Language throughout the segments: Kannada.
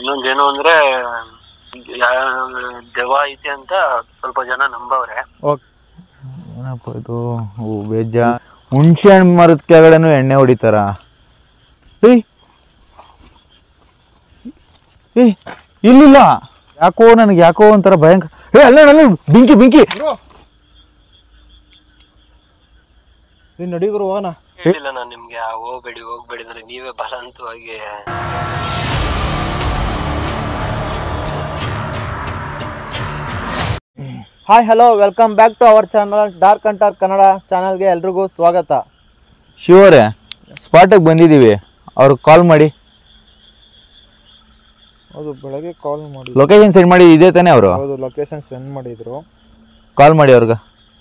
ಇನ್ನೊಂದೇನು ಅಂದ್ರೆ ಯಾ- ದೆವ್ವ ಐತೆ ಅಂತ ಸ್ವಲ್ಪ ಜನ ನಂಬವ್ರೆ ಓಕೆ ಏನಪ್ಪ ಇದು ಓ ವೆಜ್ಜ ಹುಣ್ಸೆ ಹಣ್ಣು ಮರದ ಕೆಳಗಡೆನೂ ಎಣ್ಣೆ ಹೊಡಿತಾರ ಏಯ್ ಏಯ್ ಇಲ್ಲಿಲ್ಲ ಯಾಕೋ ನನಗೆ ಯಾಕೋ ಒಂಥರ ಭಯಂಕರ ಏ ಅಲ್ಲ ಅಲ್ಲ ಬೆಂಕಿ ಬೆಂಕಿ ನೀನು ನಡಿ ಗುರು ಹೋಗೋಣ ಹೇಳಿಲ್ಲ ನಾನು ನಿಮ್ಗೆ ಆ ಹೋಗ್ಬೇಡಿ ಹೋಗ್ಬೇಡಿ ಅಂದ್ರೆ ನೀವೇ ಬಲವಂತವಾಗಿ hi hello welcome back to our channel dark ಅಂಟಾರ್ ಕನ್ನಡ ಚಾನಲ್ಗೆ ಎಲ್ರಿಗೂ ಸ್ವಾಗತ ಶಿವರೇ ಸ್ಪಾಟಿಗೆ ಬಂದಿದ್ದೀವಿ ಅವ್ರಿಗೆ ಕಾಲ್ ಮಾಡಿ ಹೌದು ಬೆಳಗ್ಗೆ ಕಾಲ್ ಮಾಡಿ ಲೊಕೇಶನ್ ಸೆಂಡ್ ಮಾಡಿ ಇದೇ ತಾನೇ ಅವರು ಹೌದು ಲೊಕೇಶನ್ ಸೆಂಡ್ ಮಾಡಿದ್ರು ಕಾಲ್ ಮಾಡಿ ಅವ್ರಿಗೆ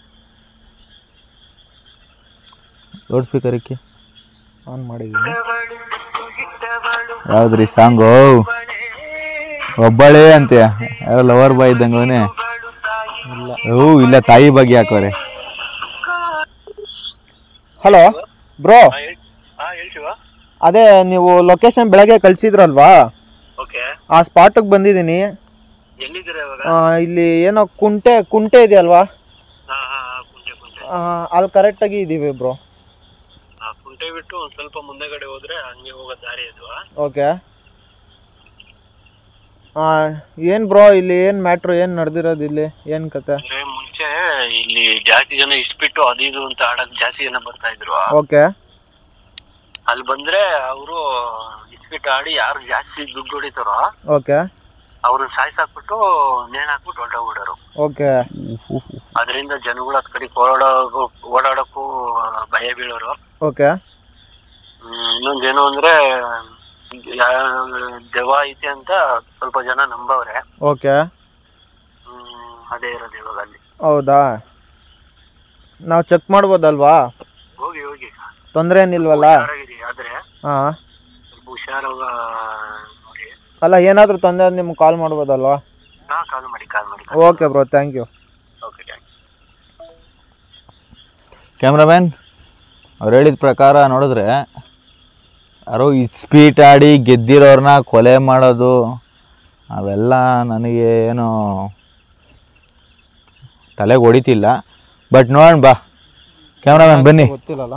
ಲೌಡ್ ಸ್ಪೀಕರ್ ಇಕ್ಕಿ ಆನ್ ಮಾಡಿದ್ದೀನಿ ಯಾವ್ದ್ರಿ ಸಾಂಗು ಒಬ್ಬಳೇ ಅಂತೆ ಯಾರೋ ಲವರ್ ಬಾಯ್ ಇದ್ದಂಗೆ ಅವನೇ ಇಲ್ಲ ಓ ಇಲ್ಲ ತಾಯಿ ಬಗ್ಗೆ ಹಾಕೋರೆ ಹಲೋ ಬ್ರೋ ಹಾ ಹೇಳಿ ಶಿವ ಅದೇ ನೀವು ಲೊಕೇಶನ್ ಬೆಳಗ್ಗೆ ಕಳ್ಸಿದ್ರಲ್ವಾ ಓಕೆ ಆ ಸ್ಪಾಟಿಗೆ ಬಂದಿದ್ದೀನಿ ಎಲ್ಲಿದ್ದೀರಾ ಇವಾಗ ಆ, ಇಲ್ಲಿ ಏನೋ ಕುಂಟೆ ಕುಂಟೆ ಇದೆಯಲ್ವಾ ಹಾ ಹಾ ಹಾ ಕುಂಟೆ ಕುಂಟೆ ಆ, ಅಲ್ಲಿ ಕರೆಕ್ಟಾಗಿ ಇದ್ದೀವಿ ಬ್ರೋ ಆ ಕುಂಟೆ ಬಿಟ್ಟು ಒಂದ್ ಸ್ವಲ್ಪ ಮುಂದೆಗಡೆ ಹೋದ್ರೆ ಹಂಗೆ ಹೋಗೋ ದಾರಿ ಅದು ಓಕೆ ಏನು ಬ್ರೋ ಇಲ್ಲಿ ಏನು ಮ್ಯಾಟ್ರು ಏನು ನಡೆದಿರೋದು ಇಲ್ಲಿ ಏನು ಕತೆ ಅಂದ್ರೆ ಮುಂಚೆ ಇಲ್ಲಿ ಜಾಸ್ತಿ ಜನ ಇಷ್ಟ್ಬಿಟ್ಟು ಅದು ಇದು ಅಂತ ಆಡಕ್ ಜಾಸ್ತಿ ಜನ ಬರ್ತಾ ಇದ್ರು ಓಕೆ ಅಲ್ಲಿ ಬಂದ್ರೆ ಅವರು ಇಸ್ಪಿಟ್ ಆಡಿ ಯಾರು ಜಾಸ್ತಿ ದುಡ್ಡು ಹೊಡಿತಾರೋ ಓಕೆ ಅವ್ರನ್ನ ಸಾಯ್ಸಾಕ್ಬಿಟ್ಟು ನೇಣ್ ಹಾಕ್ಬಿಟ್ಟು ಹೊರಟೋಗ್ಬಿಡೋರು ಓಕೆ ಅದರಿಂದ ಜನಗಳು ಅದ್ ಕಡೆ ಓಡಾಡೋ ಓಡಾಡಕ್ಕೂ ಭಯ ಬೀಳೋರು ಓಕೆ ಹ್ಮ್, ಇನ್ನೊಂದೇನು ಅಂದ್ರೆ ಯಾ- ದೆವ್ವ ಐತೆ ಅಂತ ಸ್ವಲ್ಪ ಜನ ನಂಬವ್ರೆ ಓಕೆ ಹ್ಮ್ ಅದೇ ಇರೋದು ಇವಾಗ ಅಲ್ಲಿ ಹೌದಾ ನಾವು ಚೆಕ್ ಮಾಡ್ಬೋದಲ್ವಾ ಹೋಗಿ ಹೋಗಿ ತೊಂದರೆ ಏನಿಲ್ವಲ್ಲ ಹುಷಾರಾಗಿರಿ ಆದ್ರೆ ಹಾಂ ಸ್ವಲ್ಪ ಹುಷಾರಾಗ ನೋಡಿ ಅಲ್ಲ ಏನಾದರೂ ತೊಂದರೆ ನಿಮ್ಗೆ ಕಾಲ್ ಮಾಡ್ಬೋದಲ್ವಾ ಹಾ ಕಾಲ್ ಮಾಡಿ ಕಾಲ್ ಮಾಡಿ okay bro thank you okay thank cameraman ಅವ್ರು ಹೇಳಿದ ಪ್ರಕಾರ ನೋಡಿದ್ರೆ ಯಾರೋ ಇಸ್ಪೀಟ್ ಆಡಿ ಗೆದ್ದಿರೋರ್ನ ಕೊಲೆ ಮಾಡೋದು ಅವೆಲ್ಲ ನನಗೆ ಏನು ತಲೆಗೆ ಹೊಡಿತಿಲ್ಲ ಬಟ್ ನೋಡೋಣ ಬಾ ಕ್ಯಾಮ್ರಾಮ್ಯಾನ್ ಬನ್ನಿ ಗೊತ್ತಿಲ್ಲಲ್ಲ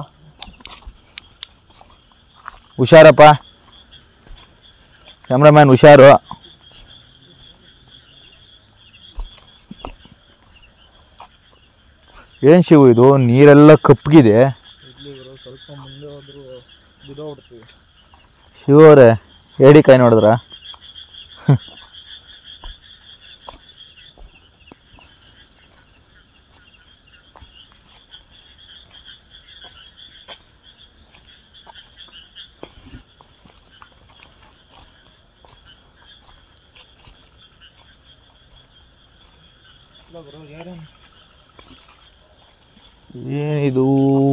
ಹುಷಾರಪ್ಪ ಕ್ಯಾಮ್ರಾಮ್ಯಾನ್ ಹುಷಾರು ಏನು ಶಿವು ಇದು ನೀರೆಲ್ಲ ಕಪ್ಪಗಿದೆ ಸ್ವಲ್ಪ ಮುಂದೆ ಹೋದ್ರು ಬಿದ್ದೋಗ್ಬಿಡ್ತೀವಿ ಶಿವ ಅವರೇ ಏಡಿಕಾಯಿ ನೋಡಿದ್ರ ಏನಿದು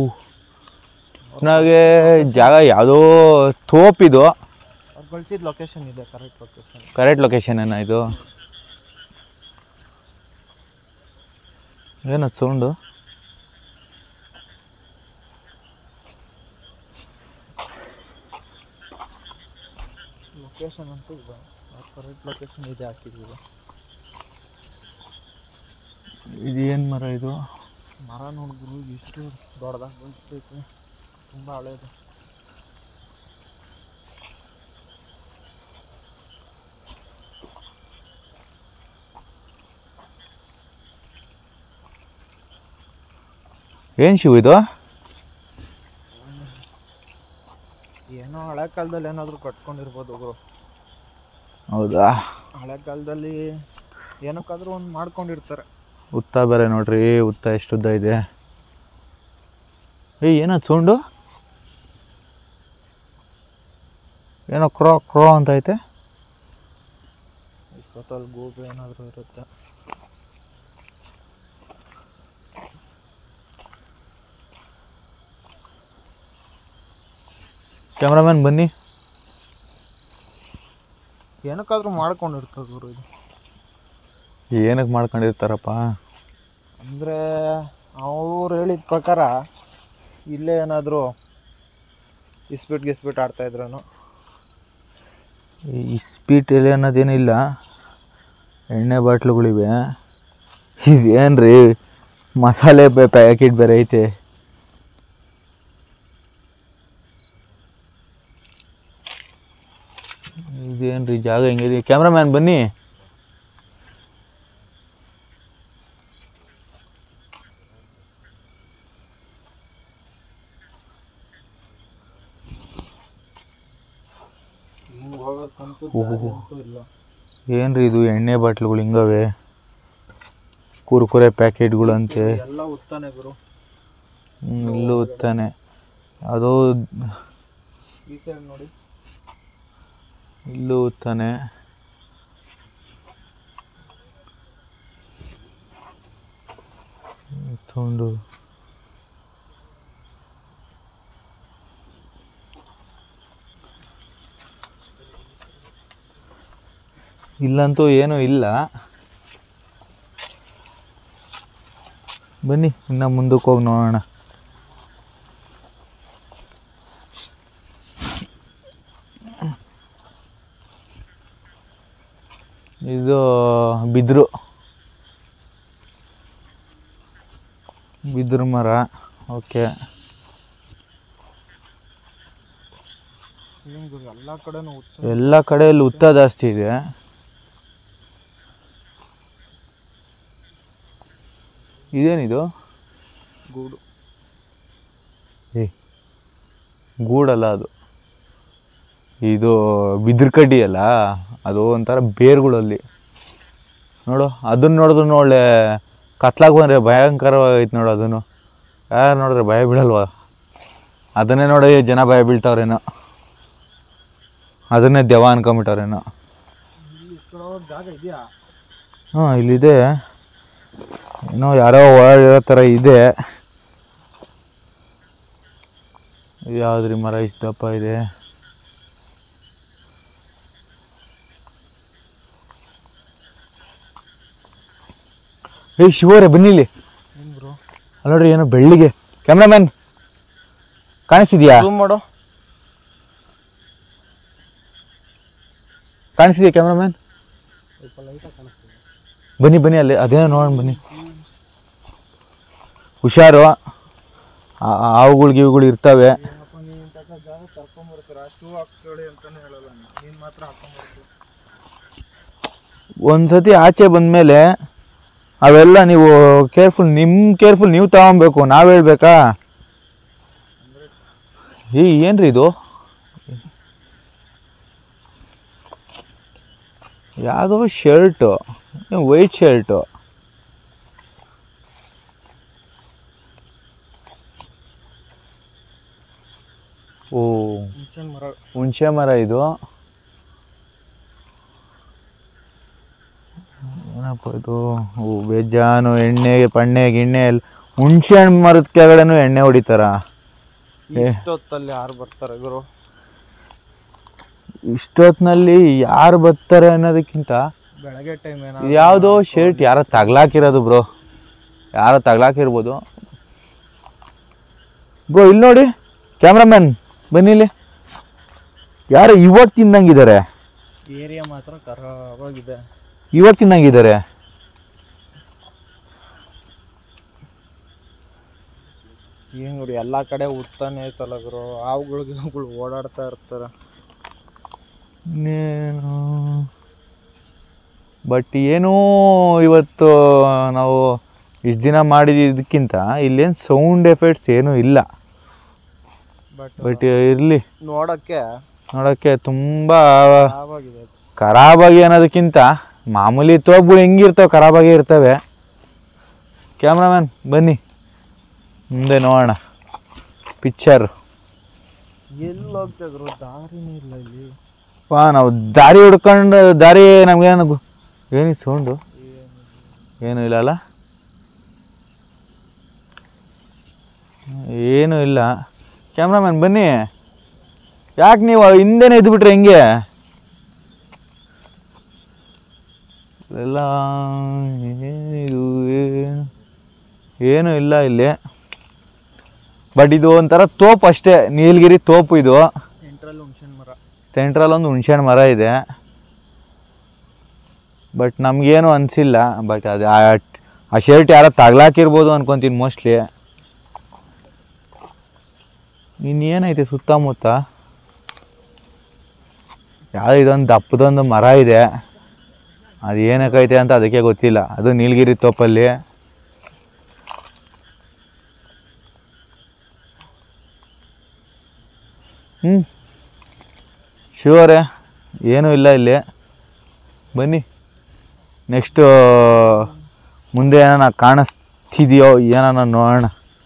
ನನಗೆ ಜಾಗ ಯಾವುದೋ ತೋಪಿದು ಅವ್ರು ಕಳ್ಸಿದ ಲೊಕೇಶನ್ ಇದೆ ಕರೆಕ್ಟ್ ಲೊಕೇಶನ್ ಕರೆಕ್ಟ್ ಲೊಕೇಶನ್ ಏನ ಇದು ಏನದು ಸೌಂಡು ಲೊಕೇಶನ್ ಅಂತೂ ಇದೆ ಕರೆಕ್ಟ್ ಲೊಕೇಶನ್ ಇದೆ ಹಾಕಿದ್ದೀವಿ ಇದು ಏನು ಮರ ಇದು ಮರ ನೋಡಿದ್ರು ಇಷ್ಟು ದೊಡ್ಡದಾಗಿ ಬೆಳೆಸ್ತೈತೆ ತುಂಬ ಹಳೇದು ಏನು ಶಿವ ಇದು ಏನೋ ಹಳೆ ಕಾಲದಲ್ಲಿ ಏನಾದರೂ ಕಟ್ಕೊಂಡಿರ್ಬೋದು ಗುರು ಹೌದಾ ಹಳೆ ಕಾಲದಲ್ಲಿ ಏನಕ್ಕಾದ್ರೂ ಒಂದು ಮಾಡ್ಕೊಂಡಿರ್ತಾರೆ ಉತ್ತ ಬೇರೆ ನೋಡ್ರಿ ಉತ್ತ ಎಷ್ಟು ಉದ್ದ ಇದೆ ಏಯ್ ಏನದು ಸೌಂಡು ಏನೋ ಕ್ರೋ ಕ್ರೋ ಅಂತ ಐತೆ ಇಷ್ಟೊತ್ತಲ್ಲಿ ಗೂಬೆ ಏನಾದರೂ ಇರುತ್ತೆ ಕ್ಯಾಮ್ರಾಮ್ಯಾನ್ ಬನ್ನಿ ಏನಕ್ಕಾದ್ರೂ ಮಾಡ್ಕೊಂಡಿರ್ತದೆ ಗುರು ಇದು ಏನಕ್ಕೆ ಮಾಡ್ಕೊಂಡಿರ್ತಾರಪ್ಪ ಅಂದರೆ ಅವ್ರು ಹೇಳಿದ ಪ್ರಕಾರ ಇಲ್ಲೇ ಏನಾದರೂ ಇಸ್ಬಿಟ್ ಗಿಸ್ಬಿಟ್ ಆಡ್ತಾಯಿದ್ರೇನೋ ಈ ಸ್ವೀಟ್ ಎಲೆ ಅನ್ನೋದೇನಿಲ್ಲ ಎಣ್ಣೆ ಬಾಟ್ಲುಗಳಿವೆ ಇದೇನ್ರಿ ಮಸಾಲೆ ಪ್ಯಾಕೆಟ್ ಬೇರೆ ಐತೆ ಇದೇನ್ರಿ ಜಾಗ ಹೆಂಗಿದೆ ಕ್ಯಾಮ್ರಾಮ್ಯಾನ್ ಬನ್ನಿ ಓಹೋ. ಏನ್ರಿ ಇದು ಎಣ್ಣೆ ಬಾಟ್ಲುಗಳು ಹಿಂಗವೆ ಕುರ್ಕುರೆ ಪ್ಯಾಕೆಟ್ಗಳು ಅಂತೆ ಎಲ್ಲ ಉತ್ತಾನೆ ಗುರು ಹ್ಮ್, ಇಲ್ಲೂ ತಾನೆ ಅದು ಈ ಸೈಡ್ ನೋಡಿ ಇಲ್ಲೂ ತಾನೆ ಸೌಂಡು ಇಲ್ಲಂತೂ ಏನೂ ಇಲ್ಲ ಬನ್ನಿ ಇನ್ನು ಮುಂದಕ್ಕೆ ಹೋಗಿ ನೋಡೋಣ ಇದು ಬಿದ್ರು ಬಿದ್ರು ಮರ ಓಕೆ ಏನ್ ಗುರು ಎಲ್ಲ ಕಡೆನೂ ಉತ್ತ ಎಲ್ಲ ಕಡೆಯಲ್ಲಿ ಉತ್ತ ಜಾಸ್ತಿ ಇದೆ ಇದೇನಿದು ಗೂಡು ಏ ಗೂಡಲ್ಲ ಅದು ಇದು ಬಿದ್ರ ಕಡ್ಡಿ ಅಲ್ಲ ಅದು ಒಂಥರ ಬೇರುಗಳಲ್ಲಿ ನೋಡು ಅದನ್ನ ನೋಡಿದ್ರು ಒಳ್ಳೆ ಕತ್ಲಾಗ ಬಂದರೆ ಭಯಂಕರವಾಗೈತೆ ನೋಡು ಅದನ್ನು ಯಾರು ನೋಡಿದ್ರೆ ಭಯ ಬೀಳಲ್ವಾ ಅದನ್ನೇ ನೋಡಿ ಜನ ಭಯ ಬೀಳ್ತಾವ್ರೇನೋ ಅದನ್ನೇ ದೆವ್ವ ಅನ್ಕೊಂಬಿಟ್ಟವ್ರೇನೋ ಇಲ್ಲಿ ಇಸ್ಕೊಳ್ಳೋ ಜಾಗ ಇದೆಯಾ ಹಾಂ ಇಲ್ಲಿದೆ ಏನೋ ಯಾರೋ ಓಡಾಡಿರೋ ಥರ ಇದೆ ಯಾವ್ದ್ರಿ ಮರ ಇಷ್ಟು ದಪ್ಪ ಇದೆ ಏಯ್ ಶಿವರೇ ಬನ್ನಿ ಇಲ್ಲಿ ಏನ್ ಗುರು ಅಲ್ಲ ನೋಡ್ರಿ ಏನೋ ಬೆಳ್ಳಿಗೆ ಕ್ಯಾಮ್ರಾಮ್ಯಾನ್ ಕಾಣಿಸ್ತಿದ್ಯಾ ಜೂಮ್ ಮಾಡು ಕಾಣಿಸ್ತಿದ್ಯಾ ಕ್ಯಾಮ್ರಾಮ್ಯಾನ್ ಸ್ವಲ್ಪ ಲೈಟಾಗಿ ಕಾಣಿಸ್ತಿದೆ ಬನ್ನಿ ಬನ್ನಿ ಅಲ್ಲಿ ಅದೇನೋ ನೋಡೋಣ ಬನ್ನಿ ಹುಷಾರು ಆ- ಆ- ಹಾವುಗಳು ಗೀವುಗಳು ಇರ್ತವೆ ಏನಪ್ಪ ನೀವು ಇಂಥ ಜಾಗ ಕರ್ಕೊಂಬರ್ತೀರ ಶೂ ಹಾಕ್ಕೊಳ್ಳಿ ಅಂತಾನೆ ಹೇಳಲ್ಲ ನೀನು ಮಾತ್ರ ಹಾಕೊಂಬರ್ತೀವಿ ಒಂದ್ಸತಿ ಆಚೆ ಬಂದಮೇಲೆ ಅವೆಲ್ಲ ನೀವು ಕೇರ್ಫುಲ್ ನಿಮ್ಮ ಕೇರ್ಫುಲ್ ನೀವು ತಗೊಬೇಕು ನಾವು ಹೇಳ್ಬೇಕಾ ಏ ಏನ್ರಿ ಇದು ಯಾವುದೋ ಶರ್ಟು ವೈಟ್ ಶರ್ಟು ಓ ಹುಣ್ಸೆನ್ ಮರ ಹುಣಸೆ ಮರ ಇದು ಏನಪ್ಪ ಇದು ಓ ಬೇಜಾನು ಎಣ್ಣೆ ಪಣ್ಣೆ ಗಿಣ್ಣೆ ಎಲ್ಲ ಹುಣಸೆ ಹಣ್ಣು ಮರದ ಕೆಳಗಡೆನೂ ಎಣ್ಣೆ ಹೊಡಿತಾರ ಏ. ಇಷ್ಟೊತ್ತಲ್ಲಿ ಯಾರು ಬರ್ತಾರೆ ಗುರು ಇಷ್ಟೊತ್ತಿನಲ್ಲಿ ಯಾರು ಬರ್ತಾರೆ ಅನ್ನೋದಕ್ಕಿಂತ ಬೆಳಗ್ಗೆ ಟೈಮ್ ಏನೋ ಇದು ಯಾವುದೋ ಶರ್ಟ್ ಯಾರೋ ತಗ್ಲಾಕಿರೋದು ಬ್ರೋ ಯಾರೋ ತಗ್ಲಾಕಿರ್ಬೋದು ಬ್ರೋ ಇಲ್ಲಿ ನೋಡಿ ಕ್ಯಾಮ್ರಾಮ್ಯಾನ್ ಬನ್ನಿ ಇಲ್ಲಿ ಯಾರೋ ಇವಾಗ ತಿಂದಂಗಿದ್ದಾರೆ ಏರಿಯಾ ಮಾತ್ರ ಖರಾಬಾಗಿದೆ ಇವಾಗ ತಿನ್ನಂಗಿದ್ದಾರೆ ಏನ್ ನೋಡಿ ಎಲ್ಲಾ ಕಡೆ ಉತ್ತಾನೆ ಐತಲ್ಲ ಗುರು ಹಾವುಗಳು ಗಿವುಗಳು ಓಡಾಡ್ತಾ ಇರ್ತಾರೆ ಇನ್ನೇನು ಬಟ್ ಏನೂ ಇವತ್ತು ನಾವು ಇಷ್ಟು ದಿನ ಮಾಡಿದ್ದಕ್ಕಿಂತ ಇಲ್ಲೇನು ಸೌಂಡ್ ಎಫೆಕ್ಟ್ಸ್ ಏನೂ ಇಲ್ಲ ಬಟ್ ಬಟ್ ಇರಲಿ ನೋಡಕ್ಕೆ ನೋಡೋಕ್ಕೆ ತುಂಬ ಖರಾಬಾಗಿದೆ ಖರಾಬಾಗಿ ಅನ್ನೋದಕ್ಕಿಂತ ಮಾಮೂಲಿ ತೋಪುಗಳು ಹೆಂಗಿರ್ತಾವೆ ಖರಾಬಾಗೇ ಇರ್ತವೆ ಕ್ಯಾಮ್ರಾಮ್ಯಾನ್ ಬನ್ನಿ ಮುಂದೆ ನೋಡೋಣ ಪಿಕ್ಚರ್ ಎಲ್ಲಿ ಹೋಗ್ತಾ ಗುರು ದಾರಿನೇ ಇಲ್ಲ ಇಲ್ಲಿ ಪಾ ನಾವು ದಾರಿ ಹುಡ್ಕೊಂಡು ದಾರಿ ನಮ್ಗೇನು ಗೊ- ಏನಿದು ಸೌಂಡು ಏನೂ ಇಲ್ಲ ಅಲ್ಲ ಏನೂ ಇಲ್ಲ ಕ್ಯಾಮ್ರಾಮ್ಯಾನ್ ಬನ್ನಿ ಯಾಕೆ ನೀವು ಹಿಂದೆನೇ ಇದ್ಬಿಟ್ರೆ ಹೆಂಗೆ ಎಲ್ಲ ಏನಿದು ಏನು ಏನೂ ಇಲ್ಲ ಇಲ್ಲಿ ಬಟ್ ಇದು ಒಂಥರ ತೋಪು ಅಷ್ಟೇ ನೀಲಗಿರಿ ತೋಪು ಇದು ಸೆಂಟ್ರಲ್ ಹುಣ್ಸೆನ್ ಮರ ಸೆಂಟ್ರಲ್ಲಿ ಒಂದು ಹುಣ್ಸೆಹಣ್ಣು ಮರ ಇದೆ ಬಟ್ ನಮಗೇನು ಅನಿಸಿಲ್ಲ ಬಟ್ ಅದು ಆ- ಆ ಶರ್ಟ್ ಯಾರೋ ತಗ್ಲಾಕಿರ್ಬೋದು ಅನ್ಕೊತೀನಿ ಮೋಸ್ಟ್ಲಿ ಇನ್ನೇನೈತೆ ಸುತ್ತಮುತ್ತ ಯಾವುದೋ ಇದೊಂದು ದಪ್ಪದೊಂದು ಮರ ಇದೆ ಅದು ಏನಕ್ಕೈತೆ ಅಂತ ಅದಕ್ಕೆ ಗೊತ್ತಿಲ್ಲ ಅದು ನೀಲಗಿರಿ ತೋಪಲ್ಲಿ ಹ್ಞೂ ಶಿವರೇ ಏನೂ ಇಲ್ಲ ಇಲ್ಲಿ ಬನ್ನಿ ನೆಕ್ಸ್ಟು ಮುಂದೆ ಏನಾನ ಕಾಣಿಸ್ತಿದೆಯೋ ಏನಾನ ನೋಡೋಣ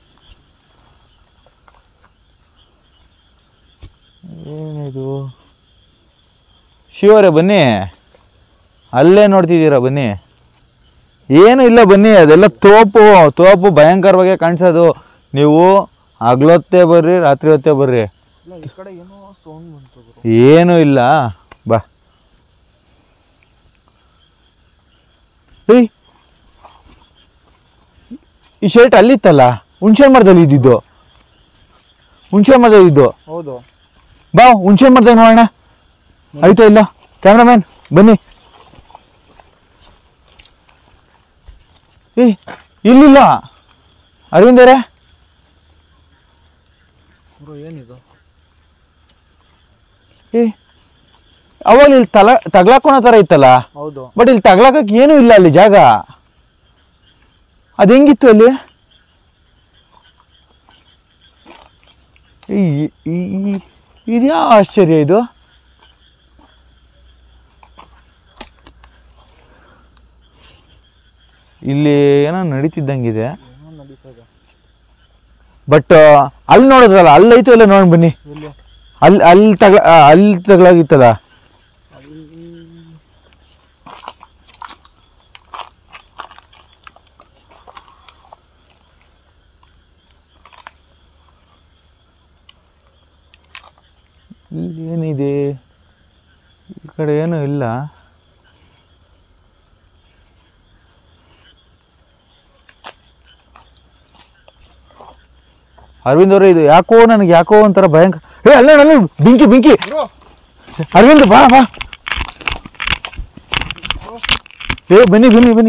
ಏನಿದು ಶಿವರೇ ಬನ್ನಿ ಅಲ್ಲೇ ನೋಡ್ತಿದ್ದೀರಾ ಬನ್ನಿ ಏನು ಇಲ್ಲ ಬನ್ನಿ ಅದೆಲ್ಲ ತೋಪು ತೋಪು ಭಯಂಕರವಾಗಿ ಕಾಣಿಸೋದು ನೀವು ಹಗ್ಲೊತ್ತೇ ಬರ್ರಿ ರಾತ್ರಿ ಹೊತ್ತೇ ಬರ್ರಿ ಈ ಕಡೆ ಏನೋ ಸೌಂಡ್ ಬಂತು ಗುರು ಏನೂ ಇಲ್ಲ ಬಾ ಏಯ್ ಈ ಶರ್ಟ್ ಅಲ್ಲಿತ್ತಲ್ಲ ಹುಣ್ಸೆ ಮರದಲ್ಲಿ ಇದ್ದಿದ್ದು ಹುಣ್ಸೆ ಮರದಲ್ಲಿ ಇದ್ದು ಹೌದು ಬಾ ಹುಣ್ಸೆ ಮರದಾಗ ನೋಡೋಣ ಆಯ್ತಾ ಇಲ್ಲ ಕ್ಯಾಮ್ರಾಮ್ಯಾನ್ ಬನ್ನಿ ಏಯ್ ಇಲ್ಲಿಲ್ಲ ಅರವಿಂದರೇ ಗುರು ಏನಿದು ಏ ಅವಾಗ ಇಲ್ಲಿ ತಲ ತಗ್ಲಾಕೋಣ ಥರ ಇತ್ತಲ್ಲ ಹೌದು ಬಟ್ ಇಲ್ಲಿ ತಗ್ಲಾಕಕ್ಕೆ ಏನೂ ಇಲ್ಲ ಅಲ್ಲಿ ಜಾಗ ಅದು ಹೆಂಗಿತ್ತು ಅಲ್ಲಿ ಈ- ಈ- ಈ- ಇದ್ಯಾ ಆಶ್ಚರ್ಯ ಇದು ಇಲ್ಲಿ ಏನೋ ನಡೀತಿದ್ದಂಗಿದೆ ಏನೋ ನಡೀತಾ ಇದೆ ಬಟ್ ಅಲ್ಲಿ ನೋಡಿದ್ರಲ್ಲ ಅಲ್ಲಿ ಐತೋ ಇಲ್ಲ ನೋಡಿ ಬನ್ನಿ ಎಲ್ಲಿ ಅಲ್ಲಿ ಅಲ್ಲಿ ತಗ ಆ, ಅಲ್ಲಿ ತಗ್ಲಾಗಿತ್ತಲ್ಲ ಇಲ್ಲಿ ಏನಿದೆ ಈ ಕಡೆ ಏನೂ ಇಲ್ಲ ಅರವಿಂದ್ ಅವರೇ ಇದು ಯಾಕೋ ನನಗೆ ಯಾಕೋ ಒಂಥರ ಭಯಂಕರ ಏ ಅಲ್ಲ ಅಲ್ಲ ಬೆಂಕಿ ಬೆಂಕಿ ಅರವಿಂದ್ ಬಾ ಬಾ ಏ ಬನ್ನಿ ಬನ್ನಿ ಬನ್ನಿ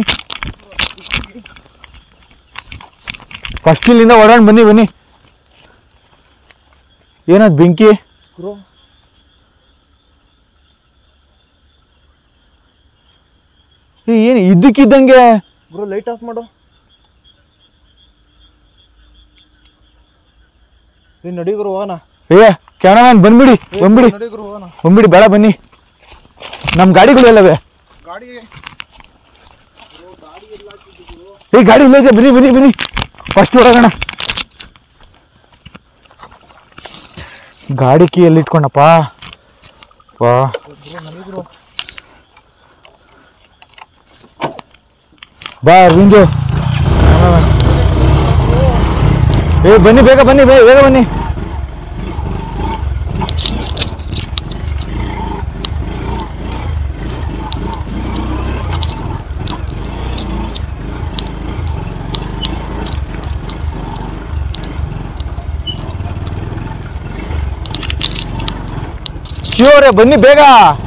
ಫಸ್ಟ್ ಇಲ್ಲಿಂದ ಓಡಾಡ್ ಬನ್ನಿ ಬನ್ನಿ ಏನದು ಬೆಂಕಿ ಗುರು ಏ, ಏನು ಇದ್ದಕ್ಕಿದ್ದಂಗೆ ಗುರು ಲೈಟ್ ಆಫ್ ಮಾಡು ನೀನ್ ನಡಿ ಗುರು ಹೋಗೋಣ ಏ ಕ್ಯಾಮರಾಮನ್ ಬಂದ್ಬಿಡಿ ಬಂದ್ಬಿಡಿ ನಡಿ ಗುರು ಹೋಗೋಣ ಬಂದ್ಬಿಡಿ ಬೇಡ ಬನ್ನಿ ನಮ್ಮ ಗಾಡಿಗಳೆಲ್ಲವೆ ಗಾಡಿ ಏ ಗಾಡಿ ಇಲ್ಲ ಇದೆ ಬನ್ನಿ ಬನ್ನಿ ಬನ್ನಿ ಫಸ್ಟ್ ಹೊರಗೋಣ ಗಾಡಿ ಕೀ ಎಲ್ಲಿ ಇಟ್ಕೊಂಡಪ್ಪ ವಾ ಗುರು ನಡಿ ಗುರು ಬಾ ಅರವಿಂದು ಏ ಬನ್ನಿ ಬೇಗ ಬನ್ನಿ ಬೇ- ಬೇಗ ಬನ್ನಿ ಶಿವರೇ ಬನ್ನಿ ಬೇಗ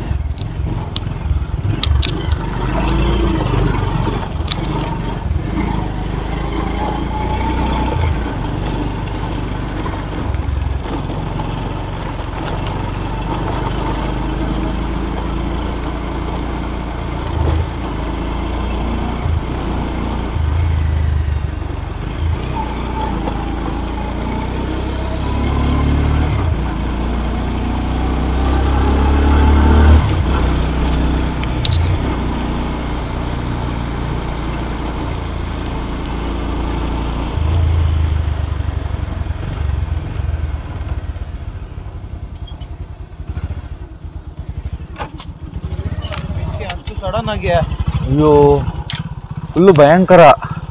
ಬೆಂಕಿ ಅಷ್ಟು ಸಡನ್ ಆಗಿ ಅಯ್ಯೋ ಫುಲ್ಲು ಭಯಂಕರ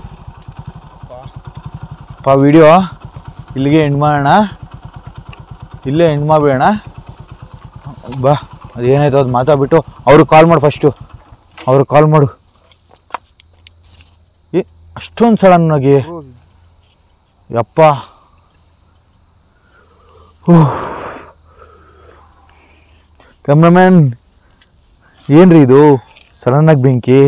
ಪಾ ವಿಡಿಯೋ ಇಲ್ಲಿಗೆ ಎಂಡ್ ಮಾಡೋಣ ಇಲ್ಲೇ ಎಂಡ್ ಮಾಡಿಬಿಡೋಣ ಬಾ ಅದೇನಾಯ್ತು ಅದು ಮಾತಾಡ್ಬಿಟ್ಟು ಅವ್ರಿಗೆ ಕಾಲ್ ಮಾಡು ಫಸ್ಟು ಅವ್ರಿಗೆ ಕಾಲ್ ಮಾಡು ಏ ಅಷ್ಟೊಂದು ಸಡನ್ ಆಗಿ ಯಪ್ಪ ಕ್ಯಾಮ್ರಾಮ್ಯಾನ್ ಏನ್ರಿ ಇದು ಸಡನ್ನಾಗಿ ಬೆಂಕಿ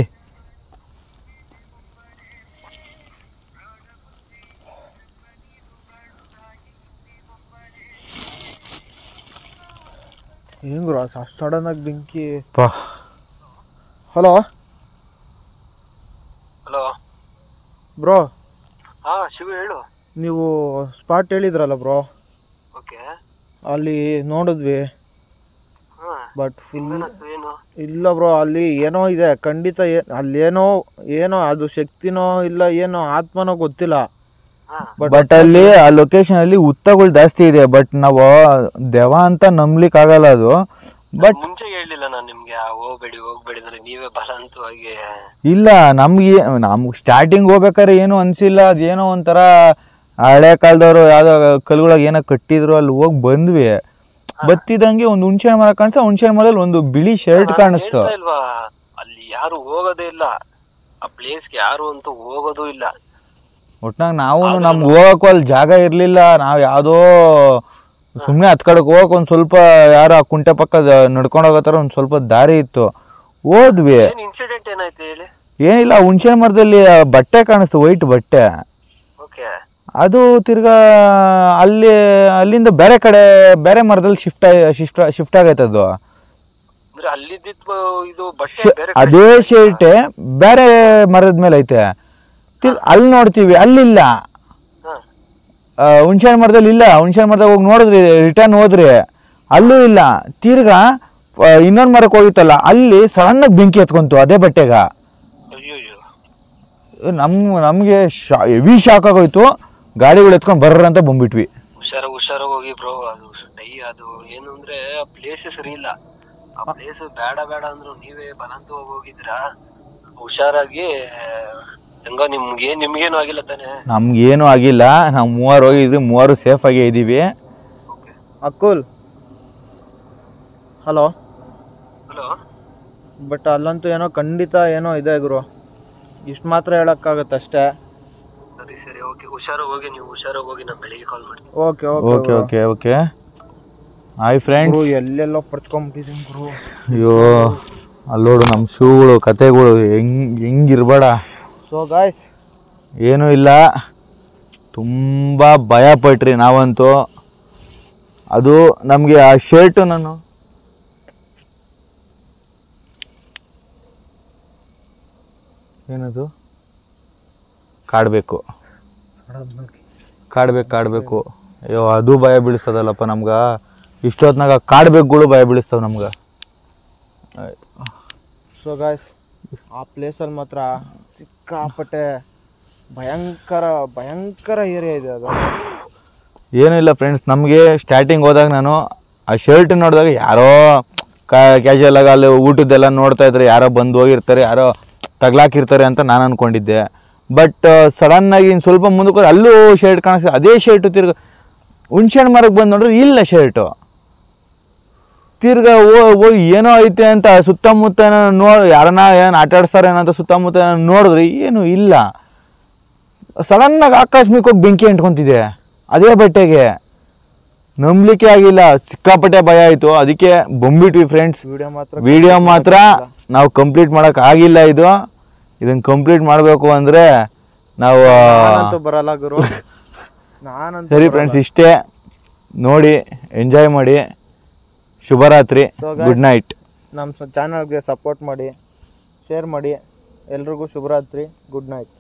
ಹೆಂಗ್ ಗುರು ಸಡನ್ ಆಗಿ ಬೆಂಕಿ ಪಾ ಹಲೋ ಹಲೋ ಬ್ರೋ ಹಾ ಶಿವ ಹೇಳು ನೀವು ಸ್ಪಾಟ್ ಹೇಳಿದ್ರಲ್ಲ ಬ್ರೋ ಓಕೆ ಅಲ್ಲಿ ನೋಡಿದ್ವಿ ಹಾ ಬಟ್ ಫುಲ್ ಏನಾಯ್ತು ಏನು ಇಲ್ಲ ಬ್ರೋ ಅಲ್ಲಿ ಏನೋ ಇದೆ ಖಂಡಿತ ಏ ಅಲ್ಲೇನೋ ಏನೋ ಅದು ಶಕ್ತಿನೋ ಇಲ್ಲ ಏನೋ ಆತ್ಮನೋ ಗೊತ್ತಿಲ್ಲ ಹಾ ಬಟ್ ಅಲ್ಲಿ ಆ ಲೊಕೇಶನ್ ಅಲ್ಲಿ ಉತ್ತಗಳು ಜಾಸ್ತಿ ಇದೆ ಬಟ್ ನಾವು ದೆವ ಅಂತ ನಂಬ್ಲಿಕ್ ಆಗಲ್ಲ ಅದು ಬಟ್ ಮುಂಚೆ ಹೇಳಿಲ್ಲ ನಾನು ನಿಮ್ಗೆ ಆ, ಹೋಗ್ಬೇಡಿ ಹೋಗ್ಬೇಡಿ ಅಂದ್ರೆ ನೀವೇ ಬಲವಂತವಾಗಿ ಇಲ್ಲ ನಮ್ಗೆ ನಮ್ಗೆ ಸ್ಟಾರ್ಟಿಂಗ್ ಹೋಗ್ಬೇಕಾದ್ರೆ ಏನು ಅನ್ಸಿಲ್ಲ ಅದೇನೋ ಒಂಥರ ಹಳೆ ಕಾಲದವರು ಯಾವ್ದೋ ಕಲ್ಗಳಾಗ ಏನೋ ಕಟ್ಟಿದ್ರು ಅಲ್ಲಿ ಹೋಗಿ ಬಂದ್ವಿ ಬತ್ತಿದಂಗೆ ಒಂದು ಹುಣ್ಸೆ ಮರ ಕಾಣಿಸ್ತಾ ಹುಣ್ಸೆ ಮರದಲ್ಲಿ ಒಂದು ಬಿಳಿ ಶರ್ಟ್ ನಾನ್ ಕಾಣಿಸ್ತು ಹೇಳ್ತಾ ಇಲ್ವಾ ಅಲ್ಲಿ ಯಾರು ಹೋಗೋದೇ ಇಲ್ಲ ಆ ಪ್ಲೇಸ್ಗೆ ಯಾರು ಅಂತೂ ಹೋಗೋದು ಇಲ್ಲ ಒಟ್ನಾಗ ನಾವು ನಮ್ಗೆ ಹೋಗಕ್ಕೂ ಅಲ್ಲಿ ಜಾಗ ಇರ್ಲಿಲ್ಲ ನಾವು ಯಾವುದೋ ಸುಮ್ಮನೆ ಹತ್ ಕಡೆಗೆ ಹೋಗಕ್ ಒಂದು ಸ್ವಲ್ಪ ಯಾರೋ ಆ ಕುಂಟೆ ಪಕ್ಕ ನಡ್ಕೊಂಡು ಹೋಗೋ ಥರ ಒಂದು ಸ್ವಲ್ಪ ದಾರಿ ಇತ್ತು ಹೋದ್ವಿ ಏನ್ ಇನ್ಸಿಡೆಂಟ್ ಏನಾಯ್ತು ಹೇಳಿ ಏನಿಲ್ಲ ಹುಣ್ಸೆ ಮರದಲ್ಲಿ ಆ ಬಟ್ಟೆ ಕಾಣಿಸ್ತು ವೈಟ್ ಬಟ್ಟೆ ಓಕೆ ಅದು ತಿರ್ಗಾ ಅಲ್ಲಿ ಅಲ್ಲಿಂದ ಬೇರೆ ಕಡೆ ಬೇರೆ ಮರದಲ್ಲಿ ಶಿಫ್ಟ್ ಶಿಫ್ಟ್ ಶಿಫ್ಟ್ ಆಗೈತೆ ಅದು ಅಂದ್ರೆ ಅಲ್ಲಿದ್ದಿದ್ ಇದು ಬಟ್ಟೆ ಶ- ಬೇರೆ ಅದೇ ಶರ್ಟೆ ಬೇರೆ ಮರದ ಮೇಲೆ ಐತೆ ತಿರ್ ಅಲ್ಲಿ ನೋಡ್ತೀವಿ ಅಲ್ಲಿಲ್ಲ ಹಾ ಆ, ಹುಣ್ಸೆ ಮರದಲ್ಲಿ ಇಲ್ಲ ಹುಣ್ಸೆ ಮರದಾಗ ಹೋಗಿ ನೋಡಿದ್ರಿ ರಿಟರ್ನ್ ಹೋದ್ರಿ ಅಲ್ಲೂ ಇಲ್ಲ ತಿರ್ಗಾ ಇನ್ನೊಂದು ಮರಕ್ಕೆ ಹೋಗಿತ್ತಲ್ಲ ಅಲ್ಲಿ ಸಡನ್ನಾಗಿ ಬೆಂಕಿ ಹತ್ಕೊಂತು ಅದೇ ಬಟ್ಟೆಗ ಅಯ್ಯೋ ಅಯ್ಯೋ ನಮ್ ನಮಗೆ ಶಾ ಹೆವಿ ಶಾಕ್ ಆಗೋಯ್ತು ಗಾಡಿಗಳು ಎತ್ಕೊಂಡು ಬರ್ರ ಅಂತ ಬಂದ್ಬಿಟ್ವಿ ಹುಷಾರ ಹುಷಾರಾಗಿ ಹೋಗಿ ಬ್ರೋ ಅದು ಡೈ ಅದು ಏನು ಅಂದ್ರೆ ಆ ಪ್ಲೇಸ್ ಸರಿ ಇಲ್ಲ ಆ ಪ್ಲೇಸ್ ಬೇಡ ಬೇಡ ಅಂದ್ರು ನೀವೇ ಬಲಂತವಾಗಿ ಹೋಗಿದ್ರಾ ಹುಷಾರಾಗಿ ಹೆಂಗೋ ನಿಮ್ಗೆ ನಿಮ್ಗೇನು ಆಗಿಲ್ಲ ತಾನೆ ನಮ್ಗೇನು ಆಗಿಲ್ಲ ನಾವು ಮೂವರು ಹೋಗಿದ್ವಿ ಮೂವರು ಸೇಫ್ ಆಗೇ ಇದ್ದೀವಿ okay Akul hello hello but ಅಲ್ಲಂತೂ ಏನೋ ಖಂಡಿತ ಏನೋ ಇದೆ ಗುರು ಇಷ್ಟು ಮಾತ್ರ ಹೇಳೋಕ್ಕಾಗತ್ತೆ ಅಷ್ಟೇ ಸರಿ ಸರಿ ಓಕೆ ಹುಷಾರಾಗಿ ಹೋಗಿ ನೀವು ಹುಷಾರಾಗಿ ಹೋಗಿ ನಾನು ಬೆಳಿಗ್ಗೆ ಕಾಲ್ ಮಾಡ್ತೀನಿ okay okay okay okay hi friends ಗುರು ಎಲ್ಲೆಲ್ಲೋ ಪರ್ಚ್ಕೊಂಬಿಟ್ಟಿದ್ದೀನಿ ಗುರು ಅಯ್ಯೋ ಅಲ್ಲೋಡು ನಮ್ಮ ಶೂಗಳು ಕತೆಗಳು ಹೆಂಗ್ ಹೆಂಗಿರ್ಬೇಡ ಸೊ ಗಾಯ್ಸ್ ಏನೂ ಇಲ್ಲ ತುಂಬ ಭಯ ಪಟ್ರಿ ನಾವಂತೂ ಅದು ನಮಗೆ ಆ ಶರ್ಟು ನಾನು ಏನದು ಕಾಡಬೇಕು ಕಾಡ್ಬೇಕು ಕಾಡಬೇಕು ಅಯ್ಯೋ ಅದು ಭಯ ಬೀಳಿಸ್ತದಲ್ಲಪ್ಪ ನಮ್ಗೆ ಇಷ್ಟೊತ್ನಾಗ ಕಾಡ್ಬೇಕುಗಳು ಭಯ ಬೀಳಿಸ್ತಾವ ನಮ್ಗೆ ಸೊ ಗಾಯ್ಸ್ ಆ ಪ್ಲೇಸಲ್ಲಿ ಮಾತ್ರ ಸಿಕ್ಕಾಪಟ್ಟೆ ಭಯಂಕರ ಭಯಂಕರ ಏರಿಯಾ ಇದೆ ಅದು ಏನೂ ಇಲ್ಲ ಫ್ರೆಂಡ್ಸ್ ನಮಗೆ ಸ್ಟಾರ್ಟಿಂಗ್ ಹೋದಾಗ ನಾನು ಆ ಶರ್ಟ್ ನೋಡಿದಾಗ ಯಾರೋ ಕ್ಯಾಶುವಲ್ ಆಗಿ ಅಲ್ಲಿ ಊಟದ್ದೆಲ್ಲ ನೋಡ್ತಾ ಇದ್ರೆ ಯಾರೋ ಬಂದು ಹೋಗಿರ್ತಾರೆ ಯಾರೋ ತಗ್ಲಾಕಿರ್ತಾರೆ ಅಂತ ನಾನು ಅನ್ಕೊಂಡಿದ್ದೆ ಬಟ್ ಸಡನ್ನಾಗಿ ಇನ್ನು ಸ್ವಲ್ಪ ಮುಂದಕ್ಕೆ ಹೋದ್ರೆ ಅಲ್ಲೂ ಶರ್ಟ್ ಕಾಣಿಸ್ತದೆ ಅದೇ ಶರ್ಟು ತಿರ್ಗ ಹುಣ್ಸೆಹಣ್ಣು ಮರಕ್ಕೆ ಬಂದು ನೋಡ್ರೆ ಇಲ್ಲ ಶರ್ಟು ತಿರ್ಗಾ ಓ ಓ ಏನೋ ಐತೆ ಅಂತ ಸುತ್ತಮುತ್ತ ಏನೋ ನೋ ಯಾರನ್ನ ಏನು ಆಟ ಆಡಿಸ್ತಾರೆ ಏನಂತ ಸುತ್ತಮುತ್ತ ಏನೋ ನೋಡಿದ್ರೆ ಏನು ಇಲ್ಲ ಸಡನ್ನಾಗಿ ಆಕಸ್ಮಿಕವಾಗಿ ಬೆಂಕಿ ಅಂಟ್ಕೊಂತಿದೆ ಅದೇ ಬಟ್ಟೆಗೆ ನಂಬಲಿಕ್ಕೆ ಆಗಿಲ್ಲ ಸಿಕ್ಕಾಪಟ್ಟೆ ಭಯ ಆಯಿತು ಅದಕ್ಕೆ ಬಂದ್ಬಿಟ್ವಿ ಫ್ರೆಂಡ್ಸ್ ವಿಡಿಯೋ ಮಾತ್ರ ವಿಡಿಯೋ ಮಾತ್ರ ನಾವು ಕಂಪ್ಲೀಟ್ ಮಾಡೋಕೆ ಆಗಿಲ್ಲ ಇದು ಇದನ್ನು ಕಂಪ್ಲೀಟ್ ಮಾಡಬೇಕು ಅಂದರೆ ನಾವು ನಾನಂತೂ ಬರಲ್ಲ ಗುರು ನಾನಂತೂ ಸರಿ ಫ್ರೆಂಡ್ಸ್ ಇಷ್ಟೇ ನೋಡಿ ಎಂಜಾಯ್ ಮಾಡಿ ಶುಭರಾತ್ರಿ So guys- ಗುಡ್ ನೈಟ್ ನಮ್ಮ ಚಾನಲ್ಗೆ ಸಪೋರ್ಟ್ ಮಾಡಿ ಶೇರ್ ಮಾಡಿ ಎಲ್ರಿಗೂ ಶುಭರಾತ್ರಿ ಗುಡ್ ನೈಟ್